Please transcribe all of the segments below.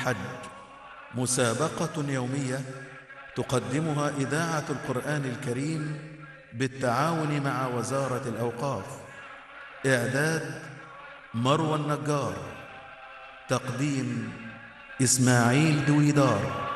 الحج مسابقة يومية تقدمها إذاعة القرآن الكريم بالتعاون مع وزارة الأوقاف إعداد مروى النجار تقديم إسماعيل دويدار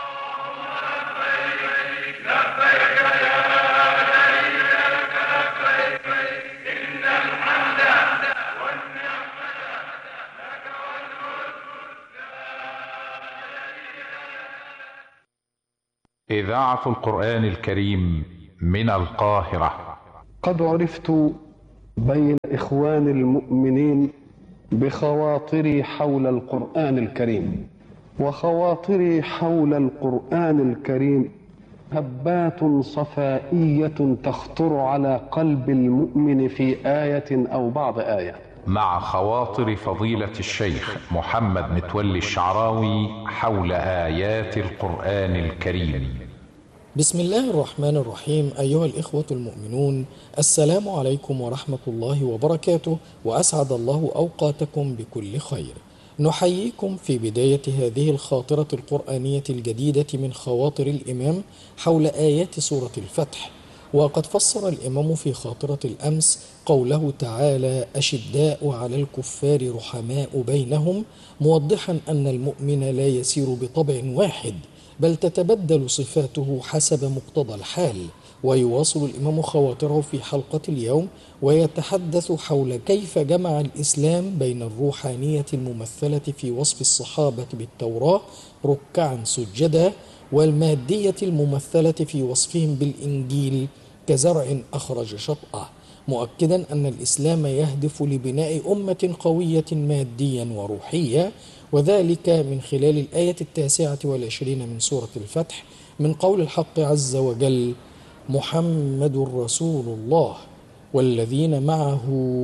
إذاعة القرآن الكريم من القاهرة قد عرفت بين إخوان المؤمنين بخواطري حول القرآن الكريم وخواطري حول القرآن الكريم هبات صفائية تخطر على قلب المؤمن في آية أو بعض آية مع خواطر فضيلة الشيخ محمد متولي الشعراوي حول آيات القرآن الكريم بسم الله الرحمن الرحيم أيها الإخوة المؤمنون السلام عليكم ورحمة الله وبركاته وأسعد الله أوقاتكم بكل خير نحييكم في بداية هذه الخاطرة القرآنية الجديدة من خواطر الإمام حول آيات سورة الفتح وقد فسر الإمام في خاطرة الأمس قوله تعالى أشداء على الكفار رحماء بينهم موضحا أن المؤمن لا يسير بطبع واحد بل تتبدل صفاته حسب مقتضى الحال ويواصل الإمام خواطره في حلقة اليوم ويتحدث حول كيف جمع الإسلام بين الروحانية الممثلة في وصف الصحابة بالتوراة ركعا سجدا والمادية الممثلة في وصفهم بالإنجيل كزرع أخرج شطأه مؤكدا أن الإسلام يهدف لبناء أمة قوية ماديا وروحيا وذلك من خلال الآية التاسعة والعشرين من سورة الفتح من قول الحق عز وجل محمد رسول الله والذين معه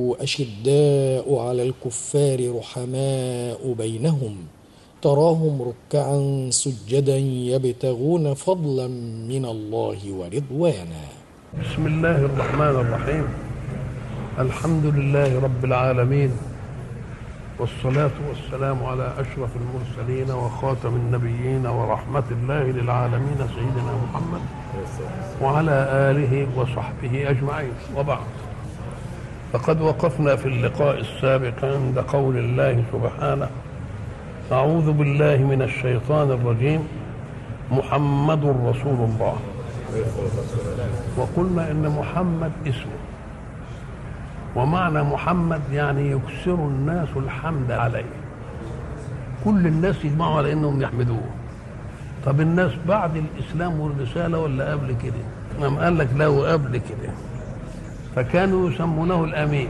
أشداء على الكفار رحماء بينهم تراهم ركعا سجدا يبتغون فضلا من الله ورضوانا بسم الله الرحمن الرحيم الحمد لله رب العالمين والصلاة والسلام على أشرف المرسلين وخاتم النبيين ورحمة الله للعالمين سيدنا محمد وعلى آله وصحبه أجمعين وبعد فقد وقفنا في اللقاء السابق عند قول الله سبحانه أعوذ بالله من الشيطان الرجيم محمد رسول الله وقلنا إن محمد اسمه ومعنى محمد يعني يكثر الناس الحمد عليه كل الناس يجمعوا على انهم يحمدوه طب الناس بعد الاسلام والرساله ولا قبل كده قام قال لك له قبل كده فكانوا يسمونه الامين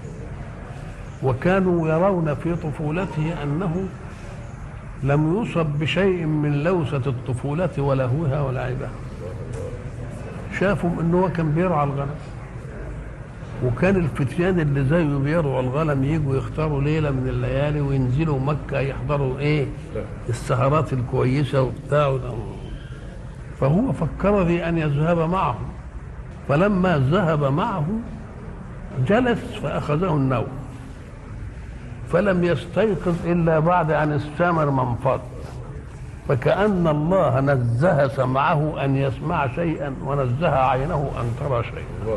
وكانوا يرون في طفولته انه لم يصب بشيء من لوسه الطفوله ولهوها ولعبها شافوا انه هو كان بيرعى الغنم وكان الفتيان اللي زيه بيرعوا الغنم يجوا يختاروا ليله من الليالي وينزلوا مكه يحضروا ايه السهرات الكويسه وبتاع فهو فكر في ان يذهب معهم فلما ذهب معه جلس فاخذه النوم فلم يستيقظ الا بعد ان استمر منفض فكأن الله نزه سمعه أن يسمع شيئا ونزه عينه أن ترى شيئا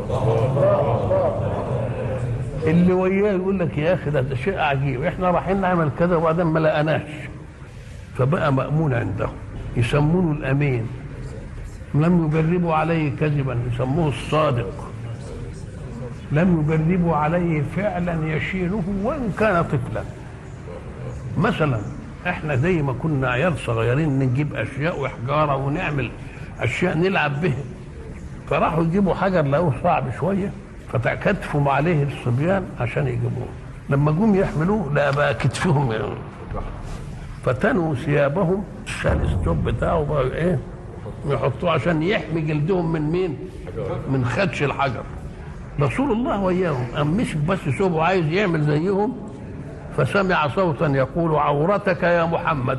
اللي وياه يقول لك يا أخي ده شيء عجيب إحنا رايحين نعمل كذا وبعدين ما لقناش فبقى مأمون عنده يسمونه الأمين لم يجربوا عليه كذبا يسموه الصادق لم يجربوا عليه فعلا يشينه وإن كان طفلا مثلا احنا زي ما كنا عيال صغيرين نجيب اشياء وحجاره ونعمل اشياء نلعب بها فراحوا يجيبوا حجر لقوه صعب شويه فتكتفوا عليه الصبيان عشان يجيبوه لما جم يحملوه لقى بقى كتفهم يعني. فتنوا ثيابهم شال الثوب بتاعه بقى ايه يحطوه عشان يحمي جلدهم من مين؟ من خدش الحجر رسول الله وياهم قام مسك بس ثوبه عايز يعمل زيهم فسمع صوتا يقول عورتك يا محمد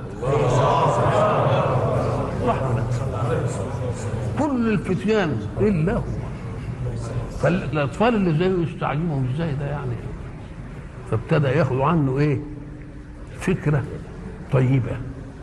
رحمة كل الفتيان الا هو فالاطفال اللي زيه يستعجبوا ازاي ده يعني فابتدى ياخذوا عنه ايه فكره طيبه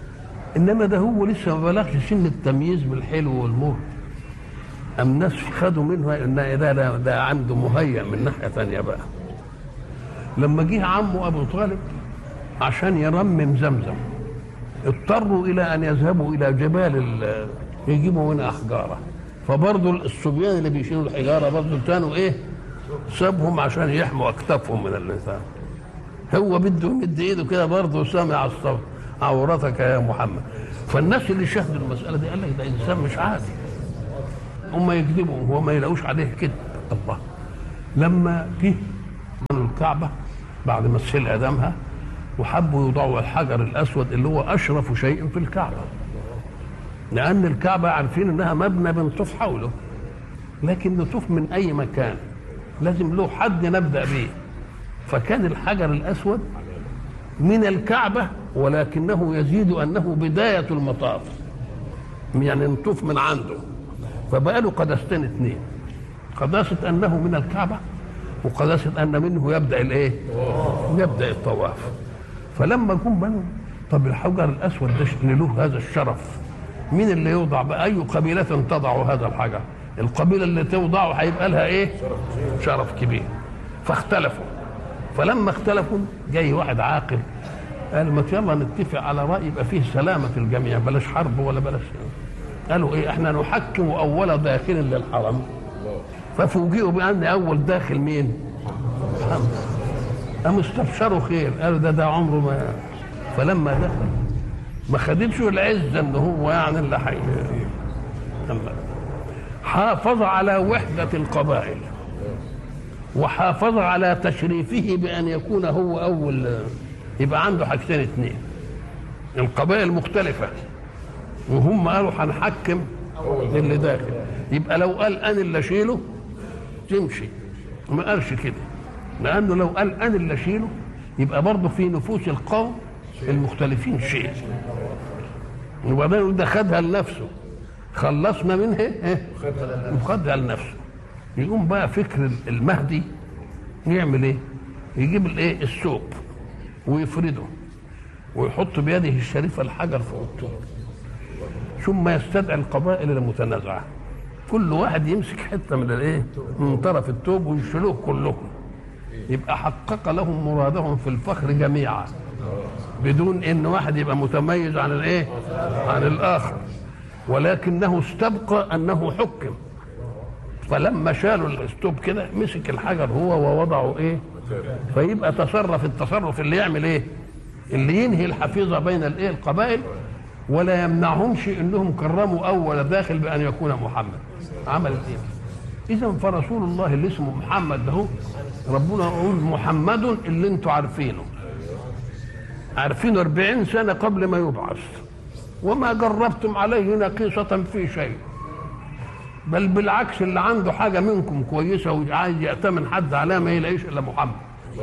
انما ده هو لسه ما بلغش سن التمييز بالحلو والمر ام ناس خدوا منه ان ده ده, ده عنده مهيأ من ناحيه ثانيه بقى لما جه عمه ابو طالب عشان يرمم زمزم اضطروا الى ان يذهبوا الى جبال ال- يجيبوا منها احجاره فبرضه الصبيان اللي بيشيلوا الحجاره برضه كانوا ايه سابهم عشان يحموا اكتافهم من اللسان هو بده يمد ايده كده برضه سامع الصوت عورتك يا محمد فالناس اللي شاهدوا المساله دي قال لك ده انسان مش عادي هم يكذبوا هو ما يلاقوش عليه كده الله لما جه بنوا الكعبه بعد ما السيل ادمها وحبوا يوضعوا الحجر الاسود اللي هو اشرف شيء في الكعبه لان الكعبه عارفين انها مبنى بنطوف حوله لكن نطوف من اي مكان لازم له حد نبدا به فكان الحجر الاسود من الكعبه ولكنه يزيد انه بدايه المطاف يعني نطوف من عنده فبقى له قداستين اثنين قداسه انه من الكعبه وقداسه ان منه يبدا الايه؟ يبدا الطواف فلما جم بنوا طب الحجر الاسود ده اللي له هذا الشرف مين اللي يوضع بأي قبيلة تضع هذا الحجر القبيلة اللي توضعه هيبقى لها ايه شرف كبير فاختلفوا فلما اختلفوا جاي واحد عاقل قال ما يلا نتفق على رأي يبقى فيه سلامة الجميع بلاش حرب ولا بلاش قالوا ايه احنا نحكم اول داخل للحرم ففوجئوا بان اول داخل مين محمد قاموا استبشروا خير قالوا ده ده عمره ما فلما دخل ما خدتش العزه ان هو يعني اللي حي حافظ على وحده القبائل وحافظ على تشريفه بان يكون هو اول يبقى عنده حاجتين اثنين القبائل مختلفه وهم قالوا هنحكم اللي داخل يبقى لو قال انا اللي اشيله تمشي ما قالش كده لانه لو قال انا اللي اشيله يبقى برضه في نفوس القوم المختلفين شيء وبعدين يقول ده خدها لنفسه خلصنا منها ايه وخدها لنفسه يقوم بقى فكر المهدي يعمل ايه يجيب الايه الثوب ويفرده ويحط بيده الشريفه الحجر فوق الثوب ثم يستدعي القبائل المتنازعه كل واحد يمسك حته من الايه من طرف الثوب ويشيلوه كلهم يبقى حقق لهم مرادهم في الفخر جميعا بدون ان واحد يبقى متميز عن الايه عن الاخر ولكنه استبقى انه حكم فلما شالوا الاسطوب كده مسك الحجر هو ووضعه ايه فيبقى تصرف التصرف اللي يعمل ايه اللي ينهي الحفيظه بين الايه القبائل ولا يمنعهمش انهم كرموا اول داخل بان يكون محمد عمل ايه اذا فرسول الله اللي اسمه محمد ده ربنا يقول محمد اللي انتوا عارفينه عارفينه 40 سنه قبل ما يبعث وما جربتم عليه نقيصة في شيء بل بالعكس اللي عنده حاجة منكم كويسة وعايز يأتمن حد عليها ما يلاقيش إلا محمد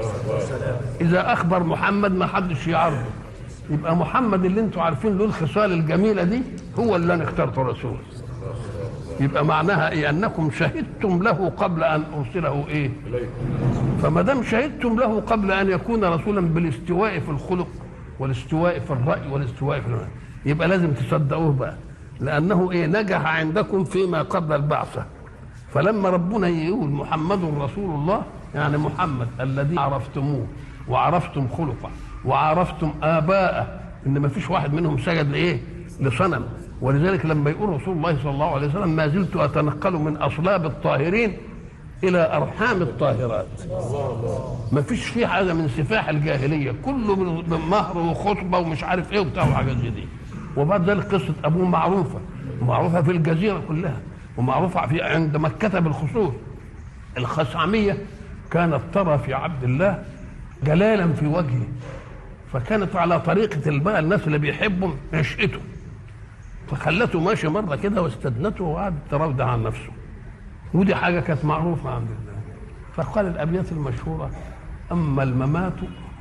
إذا أخبر محمد ما حدش يعرضه يبقى محمد اللي انتوا عارفين له الخصال الجميلة دي هو اللي أنا اخترته رسول يبقى معناها إيه أنكم شهدتم له قبل أن أرسله إيه فما دام شهدتم له قبل أن يكون رسولا بالاستواء في الخلق والاستواء في الرأي والاستواء في الرأي يبقى لازم تصدقوه بقى لأنه إيه نجح عندكم فيما قبل البعثة فلما ربنا يقول محمد رسول الله يعني محمد الذي عرفتموه وعرفتم خلقه وعرفتم آباءه إن ما فيش واحد منهم سجد لإيه لصنم ولذلك لما يقول رسول الله صلى الله عليه وسلم ما زلت أتنقل من أصلاب الطاهرين إلى أرحام الطاهرات ما فيش فيه حاجة من سفاح الجاهلية كله من مهر وخطبة ومش عارف إيه وبتاع وحاجات زي دي وبعد ذلك قصة أبوه معروفة معروفة في الجزيرة كلها ومعروفة في عند مكة بالخصوص الخثعمية كانت ترى في عبد الله جلالا في وجهه فكانت على طريقة بقى الناس اللي بيحبوا عشقته فخلته ماشي مرة كده واستدنته وقعدت تراودع عن نفسه ودي حاجة كانت معروفة عند الله فقال الأبيات المشهورة أما الممات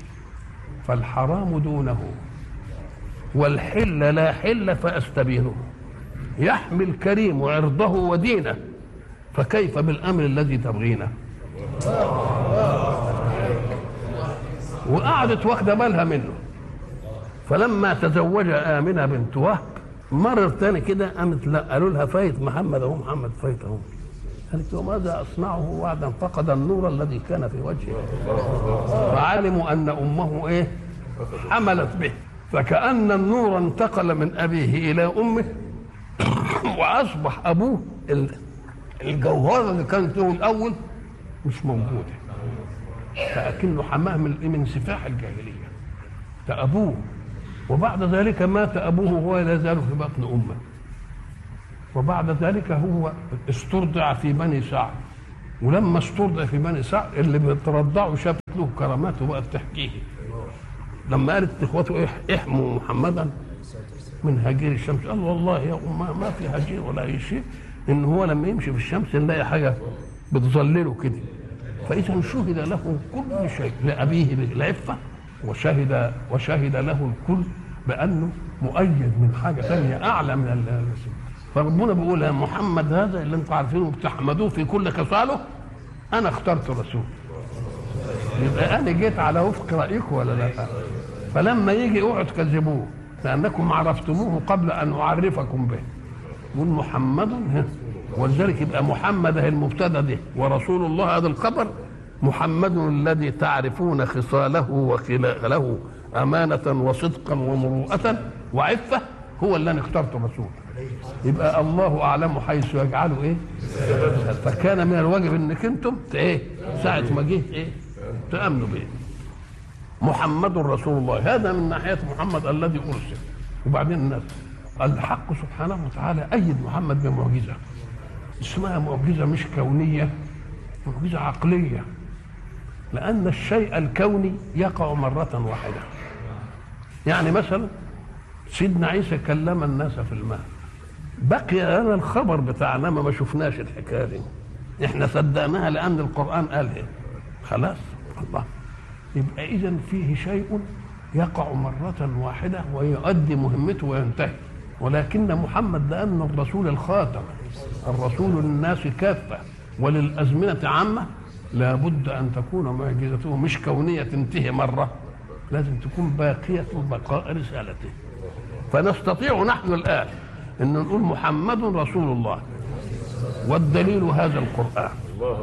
فالحرام دونه والحل لا حل فأستبينه يحمي الكريم عرضه ودينه فكيف بالأمر الذي تبغينه وقعدت واخدة بالها منه فلما تزوج آمنة بنت وهب مرر تاني كده قامت لا قالوا لها فايت محمد اهو محمد فايت اهو قالت وماذا اصنعه بعد فقد النور الذي كان في وجهه فعلموا ان امه ايه حملت به فكأن النور انتقل من أبيه إلى أمه وأصبح أبوه ال- الجوهرة اللي كانت له الأول مش موجودة فأكنه حماه من من سفاح الجاهلية ده أبوه وبعد ذلك مات أبوه وهو لا يزال في بطن أمه وبعد ذلك هو استرضع في بني سعد ولما استرضع في بني سعد اللي بترضعه شافت له كرامات وبقت تحكيه لما قالت اخوته إيه احموا محمدا من هجير الشمس قال والله يا أم ما, ما في هجير ولا اي شيء ان هو لما يمشي في الشمس نلاقي حاجه بتظلله كده فاذا شهد له كل شيء لابيه بالعفه وشهد وشهد له الكل بانه مؤيد من حاجه ثانيه اعلى من ال- فربنا بيقول يا محمد هذا اللي انتم عارفينه بتحمدوه في كل خصاله انا اخترت رسول يبقى انا جيت على وفق رايكم ولا لا فلما يجي اوعوا تكذبوه لانكم عرفتموه قبل ان اعرفكم به يقول محمد ها. ولذلك يبقى محمد هي المبتدا ده ورسول الله هذا الخبر محمد الذي تعرفون خصاله وخلاله أمانة وصدقا ومروءة وعفة هو اللي أنا اخترته رسول يبقى الله أعلم حيث يجعله إيه فكان من الواجب إنك أنتم إيه ساعة ما جه إيه تأمنوا به محمد رسول الله هذا من ناحية محمد الذي أرسل وبعدين الناس الحق سبحانه وتعالى أيد محمد بمعجزة اسمها معجزة مش كونية معجزة عقلية لأن الشيء الكوني يقع مرة واحدة يعني مثلا سيدنا عيسى كلم الناس في الماء بقي لنا الخبر بتاعنا ما ما شفناش الحكايه دي احنا صدقناها لان القران قالها خلاص الله يبقى اذا فيه شيء يقع مرة واحدة ويؤدي مهمته وينتهي ولكن محمد لأنه الرسول الخاتم الرسول للناس كافة وللأزمنة عامة لابد أن تكون معجزته مش كونية تنتهي مرة لازم تكون باقية بقاء رسالته فنستطيع نحن الآن أن نقول محمد رسول الله والدليل هذا القرآن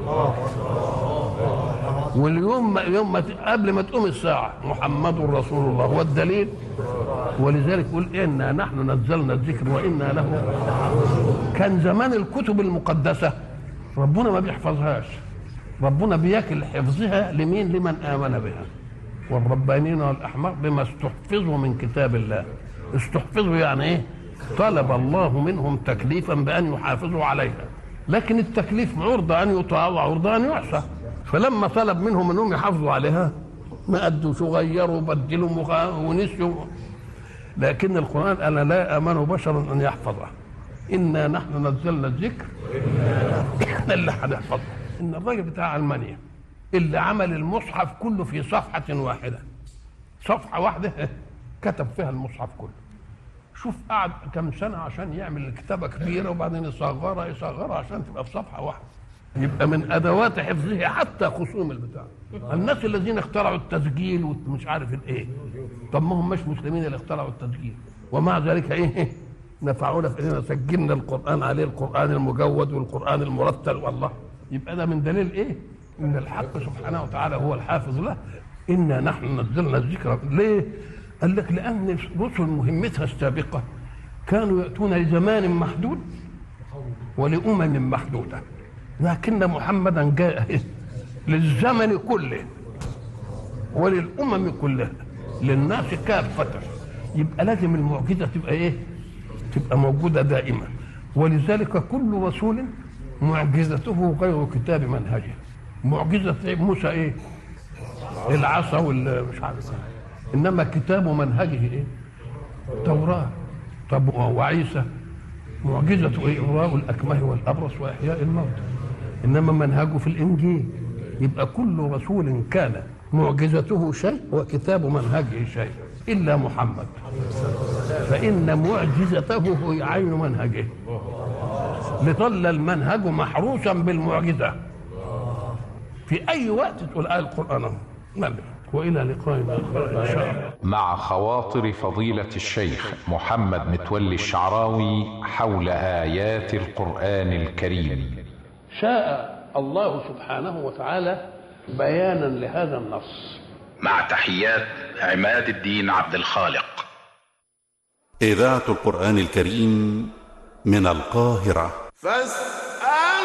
واليوم ما يوم ما ت- قبل ما تقوم الساعة محمد رسول الله والدليل ولذلك يقول إنا نحن نزلنا الذكر وإنا له كان زمان الكتب المقدسة ربنا ما بيحفظهاش ربنا بيكل حفظها لمين لمن آمن بها والربانيين والأحمر بما استحفظوا من كتاب الله استحفظوا يعني إيه طلب الله منهم تكليفا بأن يحافظوا عليها لكن التكليف عرضة أن يطاع وعرضة أن يعصى فلما طلب منهم أنهم يحافظوا عليها ما أدوش وغيروا وبدلوا مغا- ونسيوا لكن القرآن أنا لا أمن بشرا أن يحفظه إنا نحن نزلنا الذكر احنا اللي هنحفظه إن الراجل بتاع ألمانيا اللي عمل المصحف كله في صفحة واحدة صفحة واحدة كتب فيها المصحف كله شوف قعد كم سنة عشان يعمل الكتابة كبيرة وبعدين يصغرها يصغرها عشان تبقى في صفحة واحدة يبقى من أدوات حفظه حتى خصوم البتاع الناس الذين اخترعوا التسجيل ومش عارف الايه طب ما هم مش مسلمين اللي اخترعوا التسجيل ومع ذلك ايه نفعونا في اننا سجلنا القرآن عليه القرآن المجود والقرآن المرتل والله يبقى ده من دليل ايه ان الحق سبحانه وتعالى هو الحافظ له انا نحن نزلنا الذكر ليه قال لك لان الرسل مهمتها السابقه كانوا ياتون لزمان محدود ولامم محدوده لكن محمدا جاء للزمن كله وللامم كلها للناس كافه يبقى لازم المعجزه تبقى ايه تبقى موجوده دائما ولذلك كل رسول معجزته غير كتاب منهجه معجزه موسى ايه العصا والمش عارف إيه. انما كتاب منهجه ايه التوراه طب وعيسى معجزته ايه إبراء الأكمه والأبرص وإحياء الموتى إنما منهجه في الإنجيل يبقى كل رسول كان معجزته شيء وكتاب منهجه شيء إلا محمد فإن معجزته هو عين منهجه لظل المنهج محروسا بالمعجزة في أي وقت تقول آية القرآن أهو. نعم. وإلى لقاء آخر إن شاء الله مع خواطر فضيلة الشيخ محمد متولي الشعراوي حول آيات القرآن الكريم شاء الله سبحانه وتعالى بيانا لهذا النص مع تحيات عماد الدين عبد الخالق إذاعة القرآن الكريم من القاهرة فاستمعوا